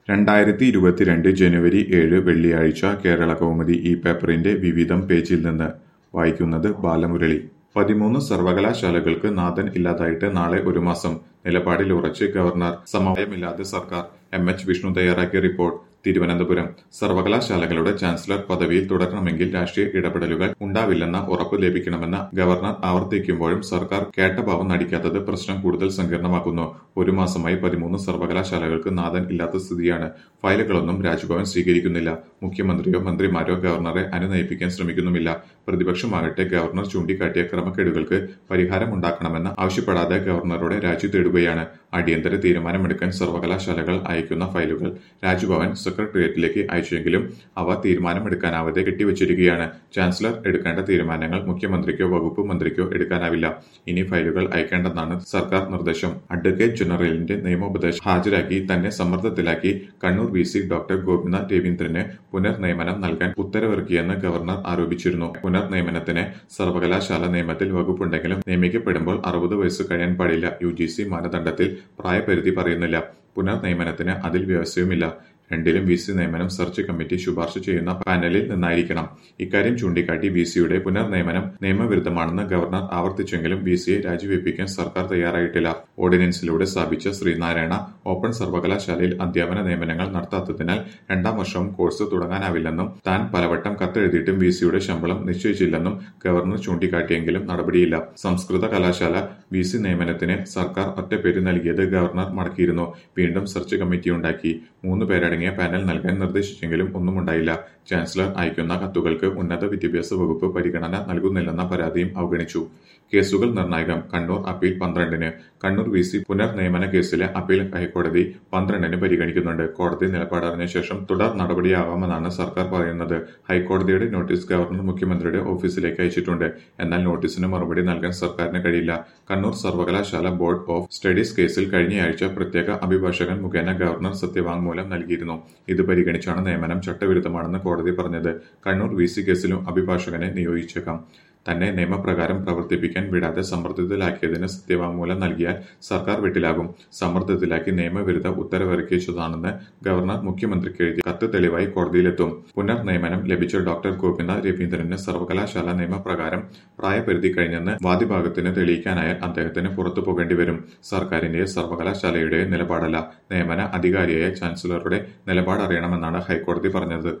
രണ്ടായിരത്തി ഇരുപത്തിരണ്ട് ജനുവരി ഏഴ് വെള്ളിയാഴ്ച കേരളകൗമുദി ഈ പേപ്പറിന്റെ വിവിധം പേജിൽ നിന്ന് വായിക്കുന്നത് ബാലമുരളി പതിമൂന്ന് സർവകലാശാലകൾക്ക് നാഥൻ ഇല്ലാതായിട്ട് നാളെ ഒരു മാസം നിലപാടിൽ ഉറച്ച് ഗവർണർ സമവായമില്ലാതെ സർക്കാർ എം എച്ച് വിഷ്ണു തയ്യാറാക്കിയ റിപ്പോർട്ട് തിരുവനന്തപുരം സർവകലാശാലകളുടെ ചാൻസലർ പദവിയിൽ തുടരണമെങ്കിൽ രാഷ്ട്രീയ ഇടപെടലുകൾ ഉണ്ടാവില്ലെന്ന ഉറപ്പ് ലഭിക്കണമെന്ന് ഗവർണർ ആവർത്തിക്കുമ്പോഴും സർക്കാർ കേട്ട ഭാവം നടിക്കാത്തത് പ്രശ്നം കൂടുതൽ സങ്കീർണമാക്കുന്നു ഒരു മാസമായി പതിമൂന്ന് സർവകലാശാലകൾക്ക് നാഥൻ ഇല്ലാത്ത സ്ഥിതിയാണ് ഫയലുകളൊന്നും രാജ്ഭവൻ സ്വീകരിക്കുന്നില്ല മുഖ്യമന്ത്രിയോ മന്ത്രിമാരോ ഗവർണറെ അനുനയിപ്പിക്കാൻ ശ്രമിക്കുന്നുമില്ല പ്രതിപക്ഷമാകട്ടെ ഗവർണർ ചൂണ്ടിക്കാട്ടിയ ക്രമക്കേടുകൾക്ക് പരിഹാരമുണ്ടാക്കണമെന്ന് ആവശ്യപ്പെടാതെ ഗവർണറുടെ രാജി തേടുകയാണ് അടിയന്തര തീരുമാനമെടുക്കാൻ സർവകലാശാലകൾ അയക്കുന്ന ഫയലുകൾ രാജ്ഭവൻ സെക്രട്ടേറിയറ്റിലേക്ക് അയച്ചെങ്കിലും അവ തീരുമാനമെടുക്കാനാവാതെ കെട്ടിവച്ചിരിക്കുകയാണ് ചാൻസലർ എടുക്കേണ്ട തീരുമാനങ്ങൾ മുഖ്യമന്ത്രിക്കോ വകുപ്പ് മന്ത്രിക്കോ എടുക്കാനാവില്ല ഇനി ഫയലുകൾ അയക്കേണ്ടെന്നാണ് സർക്കാർ നിർദ്ദേശം അഡ്വക്കേറ്റ് ജനറലിന്റെ നിയമോപദേശം ഹാജരാക്കി തന്നെ സമ്മർദ്ദത്തിലാക്കി Kannur V C doctor Gopinath രവീന്ദ്രന് പുനർനിയമനം നൽകാൻ ഉത്തരവിറക്കിയെന്ന് ഗവർണർ ആരോപിച്ചിരുന്നു പുനർനിയമനത്തിന് സർവകലാശാല നിയമത്തിൽ വകുപ്പുണ്ടെങ്കിലും നിയമിക്കപ്പെടുമ്പോൾ അറുപത് വയസ്സ് കഴിയാൻ പാടില്ല യു ജി സി മാനദണ്ഡത്തിൽ പ്രായപരിധി പറയുന്നില്ല പുനർനിയമനത്തിന് അതിൽ വ്യവസ്ഥയുമില്ല രണ്ടിലും വി സി നിയമനം സെർച്ച് കമ്മിറ്റി ശുപാർശ ചെയ്യുന്ന പാനലിൽ നിന്നായിരിക്കണം ഇക്കാര്യം ചൂണ്ടിക്കാട്ടി വി സിയുടെ പുനർനിയമനം നിയമവിരുദ്ധമാണെന്ന് ഗവർണർ ആവർത്തിച്ചെങ്കിലും വി സിയെ രാജിവെപ്പിക്കാൻ സർക്കാർ തയ്യാറായിട്ടില്ല ഓർഡിനൻസിലൂടെ സ്ഥാപിച്ച ശ്രീനാരായണ ഓപ്പൺ സർവകലാശാലയിൽ അധ്യാപന നിയമനങ്ങൾ നടത്താത്തതിനാൽ രണ്ടാം വർഷവും കോഴ്സ് തുടങ്ങാനാവില്ലെന്നും താൻ പലവട്ടം കത്തെഴുതിയിട്ടും വി സിയുടെ ശമ്പളം നിശ്ചയിച്ചില്ലെന്നും ഗവർണർ ചൂണ്ടിക്കാട്ടിയെങ്കിലും നടപടിയില്ല സംസ്കൃത കലാശാല വി സി നിയമനത്തിന് സർക്കാർ ഒറ്റപ്പേര് നൽകിയത് ഗവർണർ മടക്കിയിരുന്നു വീണ്ടും സെർച്ച് കമ്മിറ്റിയുണ്ടാക്കി മൂന്ന് പേരടങ്ങിയ പാനൽ നൽകാൻ നിർദ്ദേശിച്ചെങ്കിലും ഒന്നും ഉണ്ടായില്ല ചാൻസലർ അയക്കുന്ന കത്തുകൾക്ക് ഉന്നത വിദ്യാഭ്യാസ വകുപ്പ് പരിഗണന നൽകുന്നില്ലെന്ന പരാതിയും അവഗണിച്ചു കേസുകൾ നിർണായകം കണ്ണൂർ അപ്പീൽ പന്ത്രണ്ടിന് കണ്ണൂർ വി സി പുനർനിയമന കേസിലെ അപ്പീൽ ഹൈക്കോടതി പന്ത്രണ്ടിന് പരിഗണിക്കുന്നുണ്ട് കോടതി നിലപാടറിഞ്ഞ ശേഷം തുടർ നടപടിയാവാമെന്നാണ് സർക്കാർ പറയുന്നത് ഹൈക്കോടതിയുടെ നോട്ടീസ് ഗവർണർ മുഖ്യമന്ത്രിയുടെ ഓഫീസിലേക്ക് അയച്ചിട്ടുണ്ട് എന്നാൽ നോട്ടീസിന് മറുപടി നൽകാൻ സർക്കാരിന് കഴിയില്ല കണ്ണൂർ സർവകലാശാല ബോർഡ് ഓഫ് സ്റ്റഡീസ് കേസിൽ കഴിഞ്ഞയാഴ്ച പ്രത്യേക അഭിഭാഷകൻ മുഖേന ഗവർണർ സത്യവാങ്മൂലം നൽകിയിരുന്നു ഇത് പരിഗണിച്ചാണ് നിയമനം ചട്ടവിരുദ്ധമാണെന്ന് കോടതി പറഞ്ഞത് കണ്ണൂർ വി സി കേസിലും അഭിഭാഷകനെ നിയോഗിച്ചേക്കാം തന്നെ നിയമപ്രകാരം പ്രവർത്തിപ്പിക്കാൻ വിടാതെ സമ്മർദ്ദത്തിലാക്കിയതിന് സത്യവാങ്മൂലം നൽകിയാൽ സർക്കാർ വെട്ടിലാകും സമ്മർദ്ദത്തിലാക്കി നിയമവിരുദ്ധ ഉത്തരവിറക്കിച്ചതാണെന്ന് ഗവർണർ മുഖ്യമന്ത്രിക്ക് എഴുതിയ കത്ത് തെളിവായി കോടതിയിലെത്തും പുനർനിയമനം ലഭിച്ച ഡോക്ടർ ഗോപിനാഥ് രവീന്ദ്രന് സർവകലാശാല നിയമപ്രകാരം പ്രായപരിധി കഴിഞ്ഞെന്ന് വാദിഭാഗത്തിന് തെളിയിക്കാനായാൽ അദ്ദേഹത്തിന് പുറത്തു പോകേണ്ടി വരും സർക്കാരിന്റെ സർവകലാശാലയുടെ നിലപാടല്ല നിയമന അധികാരിയായ ചാൻസലറുടെ നിലപാടറിയണമെന്നാണ് ഹൈക്കോടതി പറഞ്ഞത്